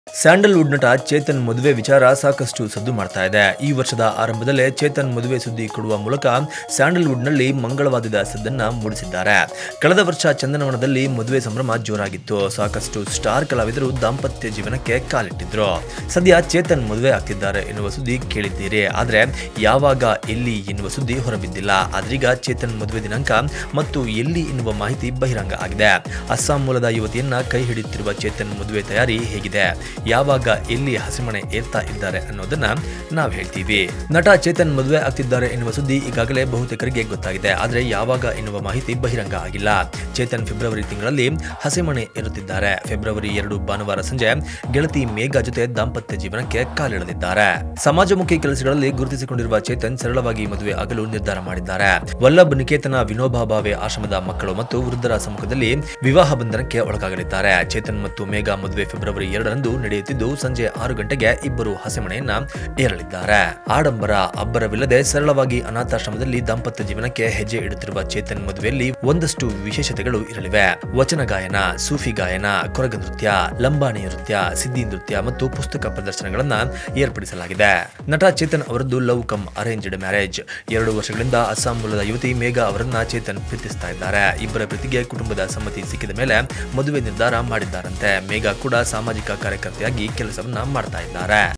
Sandalwood ನಟ ಚೇತನ್ ಮದುವೆ ವಿಚಾರ ಸಾಕಷ್ಟು ಸದ್ದು ಮಾಡ್ತಾ ಇದೆ ಈ ವರ್ಷದ ಆರಂಭದಲ್ಲೇ ಚೇತನ್ ಮದುವೆ ಸುದ್ದಿ ಕೊಡುವ ಮೂಲಕ ಸ್ಯಾಂಡಲ್ವುಡ್ನಲ್ಲಿ ಮಂಗಳವಾದದ ಸದ್ದನ್ನ ಮೂಡಿಸಿದ್ದಾರೆ ಕಳೆದ ವರ್ಷ ಚಂದನವನದಲ್ಲಿ ಮದುವೆ ಸಂಭ್ರಮ ಜೋರಾಗಿತ್ತು ಸಾಕಷ್ಟು ಸ್ಟಾರ್ ಕಲಾವಿದರು ದಾಂಪತ್ಯ ಜೀವನಕ್ಕೆ ಕಾಲಿಟ್ಟಿದ್ರು ಸದ್ಯ ಚೇತನ್ ಮದುವೆ ಆಗ್ತಿದ್ದಾರೆ ಎನ್ನುವ ಸುದ್ದಿ ಕೇಳಿದ್ದೀರಿ ಆದ್ರೆ ಯಾವಾಗ ಎಲ್ಲಿ ಎನ್ನುವ ಸುದ್ದಿ ಹೊರಬಿದ್ದಿಲ್ಲ ಆದ್ರೀಗ ಚೇತನ್ ಮದುವೆ ದಿನಾಂಕ ಮತ್ತು ಎಲ್ಲಿ ಎನ್ನುವ ಮಾಹಿತಿ ಬಹಿರಂಗ ಆಗಿದೆ ಅಸ್ಸಾಂ ಮೂಲದ ಯುವತಿಯನ್ನ ಕೈ ಹಿಡಿಯುತ್ತಿರುವ ಚೇತನ್ ಮದುವೆ ತಯಾರಿ ಹೇಗಿದೆ ಯಾವಾಗ ಎಲ್ಲಿ ಹಸಿಮಣೆ ಏರ್ತಾ ಇದ್ದಾರೆ ಅನ್ನೋದನ್ನ ನಾವು ಹೇಳ್ತೀವಿ ನಟ ಚೇತನ್ ಮದುವೆ ಆಗ್ತಿದ್ದಾರೆ ಎನ್ನುವ ಸುದ್ದಿ ಈಗಾಗಲೇ ಬಹುತೇಕರಿಗೆ ಗೊತ್ತಾಗಿದೆ ಆದ್ರೆ ಯಾವಾಗ ಎನ್ನುವ ಮಾಹಿತಿ ಬಹಿರಂಗ ಆಗಿಲ್ಲ ಚೇತನ್ ಫೆಬ್ರವರಿ ತಿಂಗಳಲ್ಲಿ ಹಸಿಮಣೆ ಏರುತ್ತಿದ್ದಾರೆ ಫೆಬ್ರವರಿ ಎರಡು ಭಾನುವಾರ ಸಂಜೆ ಗೆಳತಿ ಮೇಘಾ ಜೊತೆ ದಾಂಪತ್ಯ ಜೀವನಕ್ಕೆ ಕಾಲಿಡಲಿದ್ದಾರೆ ಸಮಾಜಮುಖಿ ಕೆಲಸಗಳಲ್ಲಿ ಗುರುತಿಸಿಕೊಂಡಿರುವ ಚೇತನ್ ಸರಳವಾಗಿ ಮದುವೆ ಆಗಲು ನಿರ್ಧಾರ ಮಾಡಿದ್ದಾರೆ ವಲ್ಲಭ್ ನಿಕೇತನ ವಿನೋಬಾ ಭಾವೆ ಆಶ್ರಮದ ಮಕ್ಕಳು ಮತ್ತು ವೃದ್ಧರ ಸಮ್ಮುಖದಲ್ಲಿ ವಿವಾಹ ಬಂಧನಕ್ಕೆ ಒಳಗಾಗಲಿದ್ದಾರೆ ಚೇತನ್ ಮತ್ತು ಮೇಘಾ ಮದುವೆ ಫೆಬ್ರವರಿ ಎರಡರಂದು ನಡೆಯುತ್ತಿದ್ದು ಸಂಜೆ ಆರು ಗಂಟೆಗೆ ಇಬ್ಬರು ಹಸೆಮಣೆಯನ್ನ ಏರಲಿದ್ದಾರೆ ಆಡಂಬರ ಅಬ್ಬರವಿಲ್ಲದೆ ಸರಳವಾಗಿ ಅನಾಥಾಶ್ರಮದಲ್ಲಿ ದಾಂಪತ್ಯ ಜೀವನಕ್ಕೆ ಹೆಜ್ಜೆ ಇಡುತ್ತಿರುವ ಚೇತನ್ ಮದುವೆಯಲ್ಲಿ ಒಂದಷ್ಟು ವಿಶೇಷತೆಗಳು ಇರಲಿವೆ ವಚನ ಗಾಯನ ಸೂಫಿ ಗಾಯನ ಕೊರಗ ನೃತ್ಯ ಲಂಬಾಣಿ ನೃತ್ಯ ಸಿದ್ದಿ ನೃತ್ಯ ಮತ್ತು ಪುಸ್ತಕ ಪ್ರದರ್ಶನಗಳನ್ನ ಏರ್ಪಡಿಸಲಾಗಿದೆ ನಟ ಚೇತನ್ ಅವರದ್ದು ಲವ್ ಕಮ್ ಅರೇಂಜ್ಡ್ ಮ್ಯಾರೇಜ್ ಎರಡು ವರ್ಷಗಳಿಂದ ಅಸ್ಸಾಂ ಮೂಲದ ಯುವತಿ ಮೇಘಾ ಅವರನ್ನ ಚೇತನ್ ಪ್ರೀತಿಸ್ತಾ ಇದ್ದಾರೆ ಇಬ್ಬರ ಪ್ರೀತಿಗೆ ಕುಟುಂಬದ ಸಮ್ಮತಿ ಸಿಕ್ಕಿದ ಮೇಲೆ ಮದುವೆ ನಿರ್ಧಾರ ಮಾಡಿದ್ದಾರಂತೆ ಮೇಘಾ ಕೂಡ ಸಾಮಾಜಿಕ ಕಾರ್ಯಕರ್ತೆಯಾಗಿ ಕೆಲಸವನ್ನ ಮಾಡ್ತಾ ಇದ್ದಾರೆ